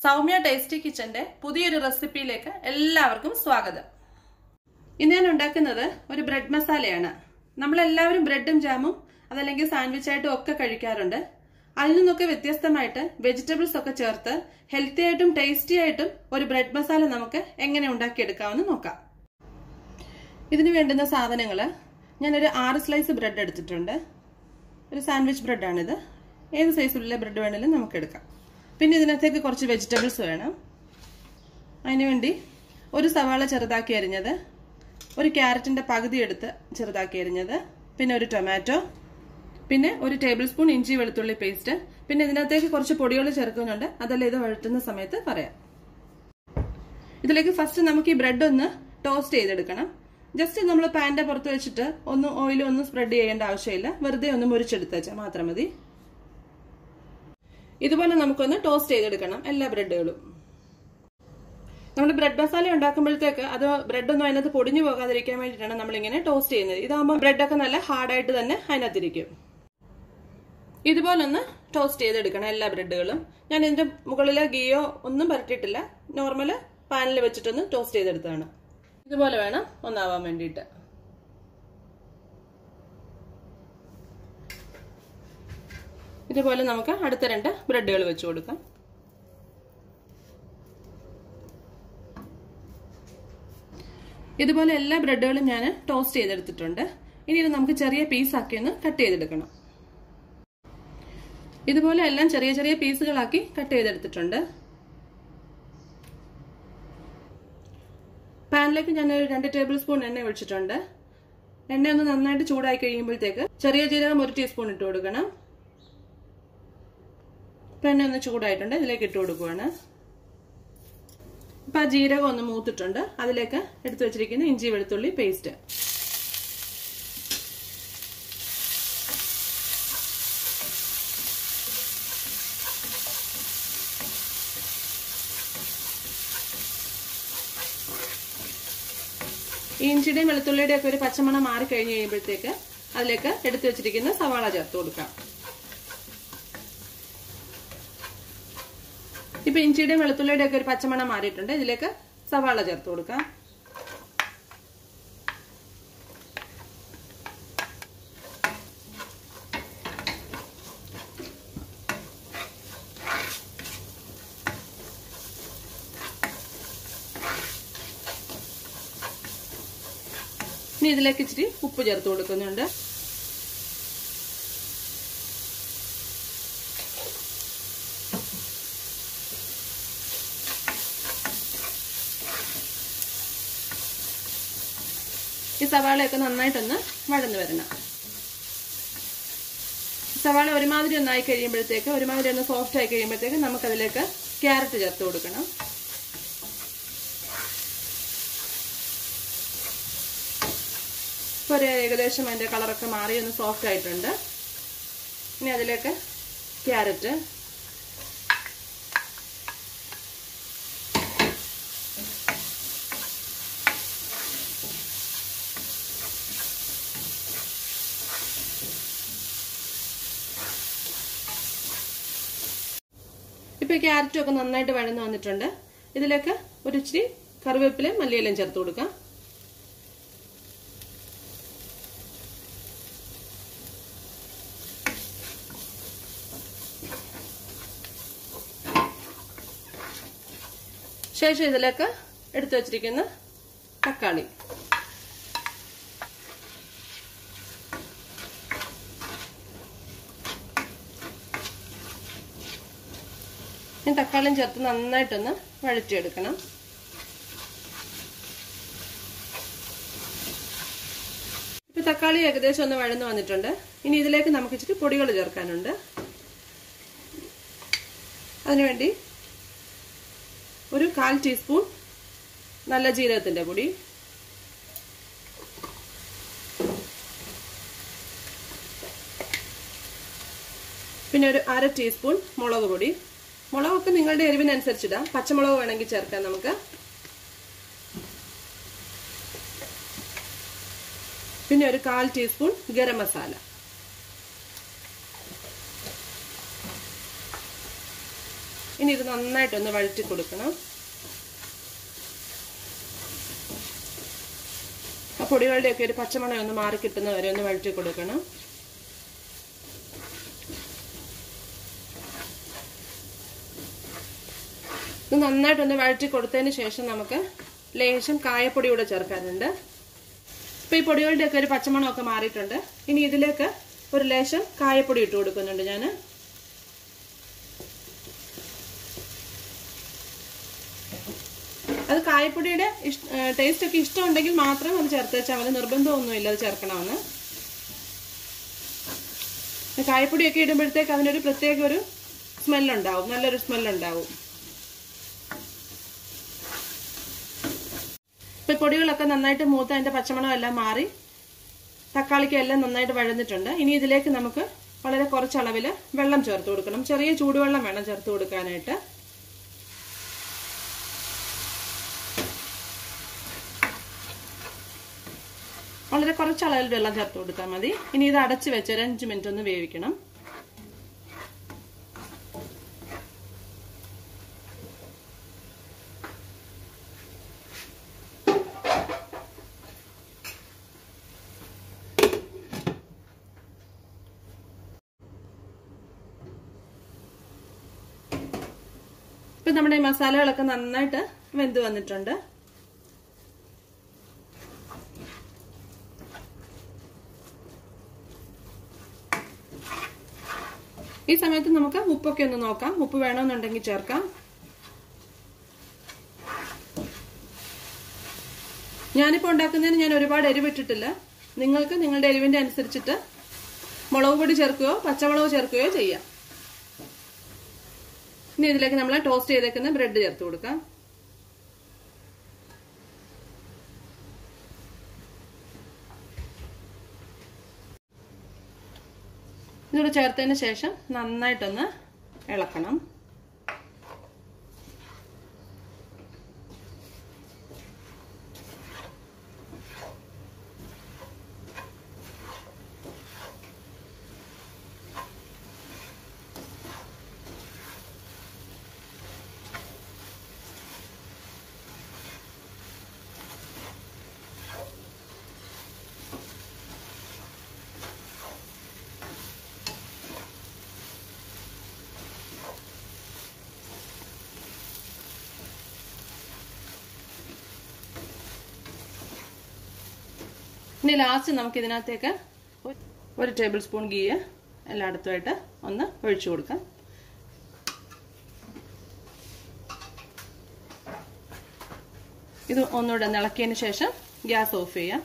Soumya tasty കിച്ചന്റെ പുതിയൊരു റെസിപ്പിയിലേക്ക് എല്ലാവർക്കും സ്വാഗതം ഇന്ന് ഞാൻ ഉണ്ടാക്കുന്നത് ഒരു ബ്രെഡ് മസാലയാണ് നമ്മളെല്ലാവരും ബ്രെഡും ജാമും അതല്ലെങ്കിൽ സാൻഡ്വിച്ച് ആയിട്ടും ഒക്കെ കഴിക്കാറുണ്ട് അതിൽ നിന്നൊക്കെ വ്യത്യസ്തമായിട്ട് വെജിറ്റബിൾസ് ഒക്കെ ചേർത്ത് ഹെൽത്തി ആയിട്ടും ടേസ്റ്റി ആയിട്ടും ഒരു ബ്രെഡ് മസാല നമുക്ക് എങ്ങനെ ഉണ്ടാക്കിയെടുക്കാമെന്ന് നോക്കാം ഇതിന് വേണ്ടുന്ന സാധനങ്ങൾ ഞാനൊരു ആറ് സ്ലൈസ് ബ്രെഡ് എടുത്തിട്ടുണ്ട് ഒരു സാൻഡ്വിച്ച് ബ്രെഡാണിത് ഏത് സൈസിലുള്ള ബ്രെഡ് വേണമെങ്കിലും നമുക്ക് എടുക്കാം പിന്നെ ഇതിനകത്തേക്ക് കുറച്ച് വെജിറ്റബിൾസ് വേണം അതിനുവേണ്ടി ഒരു സവാള ചെറുതാക്കി അരിഞ്ഞത് ഒരു ക്യാരറ്റിൻ്റെ പകുതി എടുത്ത് ചെറുതാക്കി അരിഞ്ഞത് പിന്നെ ഒരു ടൊമാറ്റോ പിന്നെ ഒരു ടേബിൾ സ്പൂൺ ഇഞ്ചി വെളുത്തുള്ളി പേസ്റ്റ് പിന്നെ ഇതിനകത്തേക്ക് കുറച്ച് പൊടികൾ ചേർക്കുന്നുണ്ട് അതെല്ലാം ഇത് വഴറ്റുന്ന സമയത്ത് പറയാം ഇതിലേക്ക് ഫസ്റ്റ് നമുക്ക് ഈ ബ്രെഡ് ഒന്ന് ടോസ്റ്റ് ചെയ്തെടുക്കണം ജസ്റ്റ് നമ്മൾ പാൻ്റെ പുറത്ത് വെച്ചിട്ട് ഒന്ന് ഓയിൽ ഒന്ന് സ്പ്രെഡ് ചെയ്യേണ്ട ആവശ്യമില്ല വെറുതെ ഒന്ന് മുറിച്ചെടുത്ത് വെച്ചാൽ മാത്രം മതി ഇതുപോലെ നമുക്കൊന്ന് ടോസ്റ്റ് ചെയ്തെടുക്കണം എല്ലാ ബ്രെഡുകളും നമ്മൾ ബ്രെഡ് മസാല ഉണ്ടാക്കുമ്പോഴത്തേക്ക് അത് ബ്രെഡൊന്നും അതിനകത്ത് പൊടിഞ്ഞു പോകാതിരിക്കാൻ വേണ്ടിയിട്ടാണ് നമ്മളിങ്ങനെ ടോസ്റ്റ് ചെയ്യുന്നത് ഇതാകുമ്പോൾ ബ്രെഡൊക്കെ നല്ല ഹാർഡായിട്ട് തന്നെ അതിനകത്തിരിക്കും ഇതുപോലെ ഒന്ന് ടോസ്റ്റ് ചെയ്തെടുക്കണം എല്ലാ ബ്രെഡുകളും ഞാൻ ഇതിന്റെ മുകളിൽ ഗീയോ ഒന്നും പരട്ടിയിട്ടില്ല നോർമൽ പാനിൽ വെച്ചിട്ടൊന്ന് ടോസ്റ്റ് ചെയ്തെടുത്താണ് ഇതുപോലെ വേണം ഒന്നാവാൻ വേണ്ടിയിട്ട് ഇതുപോലെ നമുക്ക് അടുത്ത രണ്ട് ബ്രെഡുകൾ വെച്ച് കൊടുക്കാം ഇതുപോലെ എല്ലാ ബ്രെഡുകളും ഞാൻ ടോസ്റ്റ് ചെയ്തെടുത്തിട്ടുണ്ട് ഇനി ഇത് നമുക്ക് ചെറിയ പീസാക്കി ഒന്ന് കട്ട് ചെയ്തെടുക്കണം ഇതുപോലെ എല്ലാം ചെറിയ ചെറിയ പീസുകളാക്കി കട്ട് ചെയ്തെടുത്തിട്ടുണ്ട് പാനിലേക്ക് ഞാൻ ഒരു രണ്ട് ടേബിൾ സ്പൂൺ എണ്ണ ഒഴിച്ചിട്ടുണ്ട് എണ്ണ ഒന്ന് നന്നായിട്ട് ചൂടായി കഴിയുമ്പോഴത്തേക്ക് ചെറിയ ജീരകം ഒരു ടീസ്പൂൺ ഇട്ട് കൊടുക്കണം ഇപ്പം എണ്ണ ഒന്ന് ചൂടായിട്ടുണ്ട് ഇതിലേക്ക് ഇട്ട് കൊടുക്കുവാണ് ഇപ്പം ആ ജീരകം ഒന്ന് മൂത്തിട്ടുണ്ട് അതിലേക്ക് എടുത്തു വെച്ചിരിക്കുന്ന ഇഞ്ചി വെളുത്തുള്ളി പേസ്റ്റ് ഈ ഇഞ്ചിയുടെയും വെളുത്തുള്ളിയുടെയും ഒക്കെ ഒരു പച്ചമണം മാറി കഴിഞ്ഞ് കഴിയുമ്പോഴത്തേക്ക് അതിലേക്ക് എടുത്തു വെച്ചിരിക്കുന്ന സവാള ചേർത്ത് കൊടുക്കാം ഇപ്പൊ ഇഞ്ചിയുടെയും വെളുത്തുള്ളിയുടെ ഒക്കെ ഒരു പച്ചമണം മാറിയിട്ടുണ്ട് ഇതിലേക്ക് സവാള ചേർത്ത് കൊടുക്കാം ഇനി ഇതിലേക്ക് ഇച്ചിരി ഉപ്പ് ചേർത്ത് കൊടുക്കുന്നുണ്ട് ഈ സവാളയൊക്കെ നന്നായിട്ടൊന്ന് വഴന്നു വരണം സവാള ഒരുമാതിരി ഒന്നായി കഴിയുമ്പോഴത്തേക്ക് ഒരുമാതിരി ഒന്ന് സോഫ്റ്റ് ആയി കഴിയുമ്പോഴത്തേക്ക് നമുക്കതിലേക്ക് ക്യാരറ്റ് ചേർത്ത് കൊടുക്കണം ഇപ്പോൾ ഒരു ഏകദേശം അതിൻ്റെ കളറൊക്കെ മാറി ഒന്ന് സോഫ്റ്റ് ആയിട്ടുണ്ട് ഇനി അതിലേക്ക് ക്യാരറ്റ് ഇപ്പൊ ക്യാരറ്റും ഒക്കെ നന്നായിട്ട് വഴന്നു വന്നിട്ടുണ്ട് ഇതിലേക്ക് ഒരു ഇച്ചിരി കറിവേപ്പിലയും മല്ലിയിലയും ചേർത്ത് കൊടുക്കാം ശേഷം ഇതിലേക്ക് എടുത്തു വച്ചിരിക്കുന്ന തക്കാളി ഈ തക്കാളിയും ചേർത്ത് നന്നായിട്ടൊന്ന് വഴറ്റിയെടുക്കണം ഇപ്പൊ തക്കാളി ഏകദേശം ഒന്ന് വഴന്നു വന്നിട്ടുണ്ട് ഇനി ഇതിലേക്ക് നമുക്ക് ഇച്ചിരി പൊടികൾ ചേർക്കാനുണ്ട് അതിനുവേണ്ടി ഒരു കാൽ ടീസ്പൂൺ നല്ല ജീരകത്തിന്റെ പൊടി പിന്നെ ഒരു അര ടീസ്പൂൺ മുളക് പൊടി മുളകൊക്കെ നിങ്ങളുടെ എരിവിനനുസരിച്ചിടാം പച്ചമുളക് വേണമെങ്കിൽ ചേർക്കാം നമുക്ക് പിന്നെ ഒരു കാൽ ടീസ്പൂൺ ഗരം മസാല ഇനി ഇത് നന്നായിട്ടൊന്ന് വഴറ്റി കൊടുക്കണം ആ പൊടികളുടെയൊക്കെ ഒരു പച്ചമണം ഒന്ന് മാറി കിട്ടുന്ന വരെ ഒന്ന് വഴറ്റി കൊടുക്കണം ഇത് നന്നായിട്ടൊന്ന് വഴറ്റി കൊടുത്തതിന് ശേഷം നമുക്ക് ലേശം കായപ്പൊടി കൂടെ ചേർക്കാനുണ്ട് ഇപ്പൊ ഈ പൊടികളുടെയൊക്കെ ഒരു പച്ചമണമൊക്കെ മാറിയിട്ടുണ്ട് ഇനി ഇതിലേക്ക് ഒരു ലേശം കായപ്പൊടി ഇട്ട് കൊടുക്കുന്നുണ്ട് ഞാൻ അത് കായപ്പൊടിയുടെ ടേസ്റ്റ് ഒക്കെ ഇഷ്ടമുണ്ടെങ്കിൽ മാത്രം അത് ചേർത്ത് വെച്ചാൽ മതി നിർബന്ധമൊന്നുമില്ല അത് ചേർക്കണമെന്ന് കായപ്പൊടിയൊക്കെ ഇടുമ്പോഴത്തേക്ക് അതിനൊരു പ്രത്യേക ഒരു സ്മെല്ലുണ്ടാവും നല്ലൊരു സ്മെല്ലുണ്ടാവും ഇപ്പൊ പൊടികളൊക്കെ നന്നായിട്ട് മൂത്ത് അതിന്റെ പച്ചമണം എല്ലാം മാറി തക്കാളിക്ക് എല്ലാം നന്നായിട്ട് വഴന്നിട്ടുണ്ട് ഇനി ഇതിലേക്ക് നമുക്ക് വളരെ കുറച്ച് അളവിൽ വെള്ളം ചേർത്ത് കൊടുക്കണം ചെറിയ ചൂടുവെള്ളം വേണം ചേർത്ത് കൊടുക്കാനായിട്ട് വളരെ കുറച്ച് അളവിൽ വെള്ളം ചേർത്ത് കൊടുത്താൽ മതി ഇനി ഇത് അടച്ച് വെച്ച് ഒരു അഞ്ച് മിനിറ്റ് ഒന്ന് വേവിക്കണം ഇപ്പൊ നമ്മുടെ ഈ മസാലകളൊക്കെ നന്നായിട്ട് വെന്ത് വന്നിട്ടുണ്ട് ഈ സമയത്ത് നമുക്ക് ഉപ്പൊക്കെ ഒന്ന് നോക്കാം ഉപ്പ് വേണമെന്നുണ്ടെങ്കിൽ ചേർക്കാം ഞാനിപ്പോൾ ഉണ്ടാക്കുന്നതിന് ഞാൻ ഒരുപാട് എരിവിട്ടിട്ടില്ല നിങ്ങൾക്ക് നിങ്ങളുടെ എരിവിന്റെ അനുസരിച്ചിട്ട് മുളക് പൊടി ചേർക്കുകയോ പച്ചമുളക് ചേർക്കുകയോ ചെയ്യാം ഇനി ഇതിലേക്ക് നമ്മൾ ടോസ്റ്റ് ചെയ്തേക്കുന്ന ബ്രെഡ് ചേർത്ത് കൊടുക്കാം ഇതോടെ ചേർത്തതിന് ശേഷം നന്നായിട്ടൊന്ന് ഇളക്കണം ഇനി ലാസ്റ്റ് നമുക്ക് ഇതിനകത്തേക്ക് ഒരു ടേബിൾ സ്പൂൺ ഗീ എല്ലായിടത്തുമായിട്ട് ഒന്ന് ഒഴിച്ചു കൊടുക്കാം ഇത് ഒന്നുകൂടെ ഒന്ന് ഇളക്കിയതിന് ശേഷം ഗ്യാസ് ഓഫ് ചെയ്യാം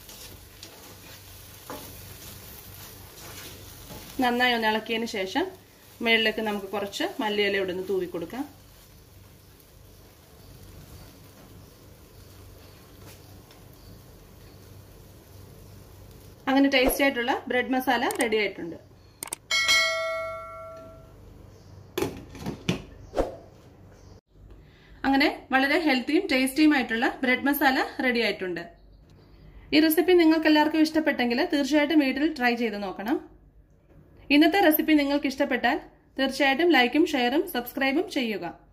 നന്നായി ഒന്ന് ഇളക്കിയതിന് ശേഷം മുകളിലേക്ക് നമുക്ക് കുറച്ച് മല്ലിയില ഇവിടെ നിന്ന് തൂവി കൊടുക്കാം അങ്ങനെ ടേസ്റ്റി ആയിട്ടുള്ള ബ്രെഡ് മസാല റെഡി ആയിട്ടുണ്ട് അങ്ങനെ വളരെ ഹെൽത്തിയും ടേസ്റ്റിയും ആയിട്ടുള്ള ബ്രെഡ് മസാല റെഡി ആയിട്ടുണ്ട് ഈ റെസിപ്പി നിങ്ങൾക്ക് എല്ലാവർക്കും ഇഷ്ടപ്പെട്ടെങ്കിൽ തീർച്ചയായിട്ടും വീട്ടിൽ ട്രൈ ചെയ്ത് നോക്കണം ഇന്നത്തെ റെസിപ്പി നിങ്ങൾക്ക് ഇഷ്ടപ്പെട്ടാൽ തീർച്ചയായിട്ടും ലൈക്കും ഷെയറും സബ്സ്ക്രൈബും ചെയ്യുക